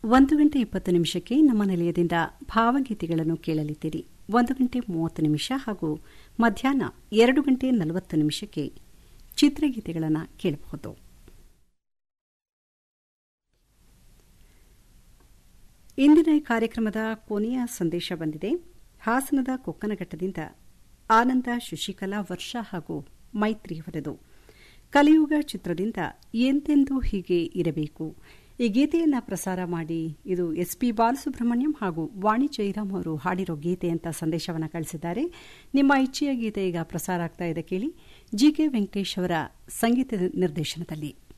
ಒಂದು ಗಂಟೆ ಇಪ್ಪತ್ತು ನಿಮಿಷಕ್ಕೆ ನಮ್ಮ ನಿಲಯದಿಂದ ಭಾವಗೀತೆಗಳನ್ನು ಕೇಳಲಿದ್ದೀರಿ ಒಂದು ಗಂಟೆ ಮೂವತ್ತು ನಿಮಿಷ ಹಾಗೂ ಮಧ್ಯಾಹ್ನ ಎರಡು ಗಂಟೆ ನಲವತ್ತು ನಿಮಿಷಕ್ಕೆ ಚಿತ್ರಗೀತೆಗಳನ್ನು ಕೇಳಬಹುದು ಇಂದಿನ ಈ ಕಾರ್ಯಕ್ರಮದ ಕೊನೆಯ ಸಂದೇಶ ಬಂದಿದೆ ಹಾಸನದ ಕೊಕ್ಕನಘಟ್ಟದಿಂದ ಆನಂದ ಶಶಿಕಲಾ ವರ್ಷ ಹಾಗೂ ಮೈತ್ರಿಯವರದು ಕಲಿಯುಗ ಚಿತ್ರದಿಂದ ಎಂತೆಂದೂ ಹೀಗೆ ಇರಬೇಕು ಈ ಗೀತೆಯನ್ನು ಪ್ರಸಾರ ಮಾಡಿ ಇದು ಎಸ್ ಪಿ ಬಾಲಸುಬ್ರಹ್ಮಣ್ಯಂ ಹಾಗೂ ವಾಣಿ ಜೈರಾಮ್ ಅವರು ಹಾಡಿರೋ ಗೀತೆ ಅಂತ ಸಂದೇಶವನ್ನು ಕಳಿಸಿದ್ದಾರೆ ನಿಮ್ಮ ಇಚ್ಛೆಯ ಗೀತೆ ಈಗ ಪ್ರಸಾರ ಆಗ್ತಾ ಇದೆ ಕೇಳಿ ಜಿ ಕೆ ವೆಂಕಟೇಶ್ ಅವರ ಸಂಗೀತ ನಿರ್ದೇಶನದಲ್ಲಿ